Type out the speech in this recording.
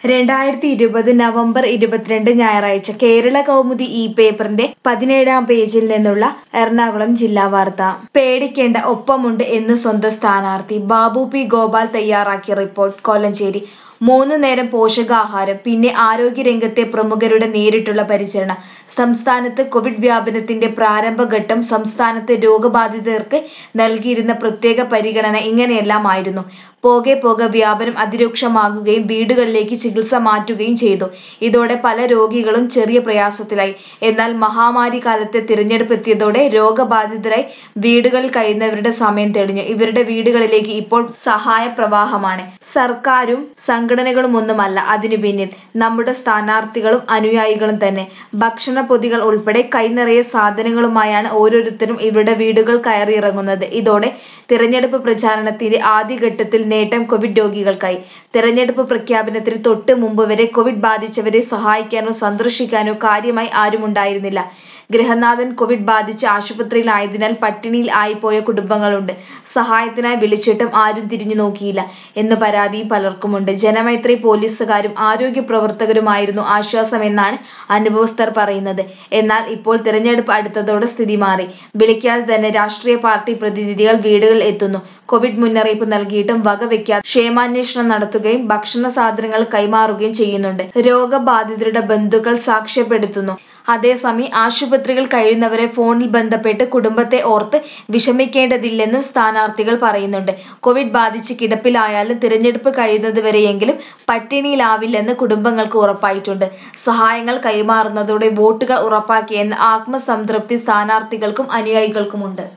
രണ്ടായിരത്തി ഇരുപത് നവംബർ ഇരുപത്തിരണ്ട് ഞായറാഴ്ച കേരള കൗമുദി ഈ പേപ്പറിന്റെ പതിനേഴാം പേജിൽ നിന്നുള്ള എറണാകുളം ജില്ലാ വാർത്ത പേടിക്കേണ്ട ഒപ്പമുണ്ട് എന്ന് സ്വന്തം സ്ഥാനാർത്ഥി ബാബു പി ഗോപാൽ തയ്യാറാക്കിയ റിപ്പോർട്ട് കോലഞ്ചേരി മൂന്ന് നേരം പോഷകാഹാരം പിന്നെ ആരോഗ്യരംഗത്തെ പ്രമുഖരുടെ നേരിട്ടുള്ള പരിചരണം സംസ്ഥാനത്ത് കോവിഡ് വ്യാപനത്തിന്റെ പ്രാരംഭഘട്ടം സംസ്ഥാനത്ത് രോഗബാധിതർക്ക് നൽകിയിരുന്ന പ്രത്യേക പരിഗണന ഇങ്ങനെയെല്ലാമായിരുന്നു പോകെ പോകെ വ്യാപനം അതിരൂക്ഷമാകുകയും വീടുകളിലേക്ക് ചികിത്സ മാറ്റുകയും ചെയ്തു ഇതോടെ പല രോഗികളും ചെറിയ പ്രയാസത്തിലായി എന്നാൽ മഹാമാരി കാലത്തെ തിരഞ്ഞെടുപ്പ് എത്തിയതോടെ രോഗബാധിതരായി വീടുകളിൽ കഴിയുന്നവരുടെ സമയം തെളിഞ്ഞു ഇവരുടെ വീടുകളിലേക്ക് ഇപ്പോൾ സഹായ പ്രവാഹമാണ് സർക്കാരും സംഘടനകളും ഒന്നുമല്ല അതിനു പിന്നിൽ നമ്മുടെ സ്ഥാനാർത്ഥികളും അനുയായികളും തന്നെ ഭക്ഷണ പൊതികൾ ഉൾപ്പെടെ കൈനിറയെ സാധനങ്ങളുമായാണ് ഓരോരുത്തരും ഇവരുടെ വീടുകൾ കയറിയിറങ്ങുന്നത് ഇതോടെ തിരഞ്ഞെടുപ്പ് പ്രചാരണത്തിന്റെ ആദ്യഘട്ടത്തിൽ നേട്ടം കോവിഡ് രോഗികൾക്കായി തെരഞ്ഞെടുപ്പ് പ്രഖ്യാപനത്തിന് തൊട്ട് മുമ്പ് വരെ കോവിഡ് ബാധിച്ചവരെ സഹായിക്കാനോ സന്ദർശിക്കാനോ കാര്യമായി ആരുമുണ്ടായിരുന്നില്ല ഗൃഹനാഥൻ കോവിഡ് ബാധിച്ച് ആശുപത്രിയിലായതിനാൽ പട്ടിണിയിൽ ആയിപ്പോയ കുടുംബങ്ങളുണ്ട് സഹായത്തിനായി വിളിച്ചിട്ടും ആരും തിരിഞ്ഞു നോക്കിയില്ല എന്ന് പരാതിയും പലർക്കുമുണ്ട് ജനമൈത്രി പോലീസുകാരും ആരോഗ്യ പ്രവർത്തകരുമായിരുന്നു ആശ്വാസമെന്നാണ് അനുഭവസ്ഥർ പറയുന്നത് എന്നാൽ ഇപ്പോൾ തിരഞ്ഞെടുപ്പ് അടുത്തതോടെ സ്ഥിതി മാറി വിളിക്കാതെ തന്നെ രാഷ്ട്രീയ പാർട്ടി പ്രതിനിധികൾ വീടുകളിൽ എത്തുന്നു കോവിഡ് മുന്നറിയിപ്പ് നൽകിയിട്ടും വകവെക്കാതെ ക്ഷേമാന്വേഷണം നടത്തുകയും ഭക്ഷണ സാധനങ്ങൾ കൈമാറുകയും ചെയ്യുന്നുണ്ട് രോഗബാധിതരുടെ ബന്ധുക്കൾ സാക്ഷ്യപ്പെടുത്തുന്നു അതേസമയം ആശുപത്രികൾ കഴിയുന്നവരെ ഫോണിൽ ബന്ധപ്പെട്ട് കുടുംബത്തെ ഓർത്ത് വിഷമിക്കേണ്ടതില്ലെന്നും സ്ഥാനാർത്ഥികൾ പറയുന്നുണ്ട് കോവിഡ് ബാധിച്ച് കിടപ്പിലായാലും തിരഞ്ഞെടുപ്പ് കഴിയുന്നതുവരെയെങ്കിലും പട്ടിണിയിലാവില്ലെന്ന് കുടുംബങ്ങൾക്ക് ഉറപ്പായിട്ടുണ്ട് സഹായങ്ങൾ കൈമാറുന്നതോടെ വോട്ടുകൾ ഉറപ്പാക്കിയെന്ന ആത്മസംതൃപ്തി സ്ഥാനാർത്ഥികൾക്കും അനുയായികൾക്കുമുണ്ട്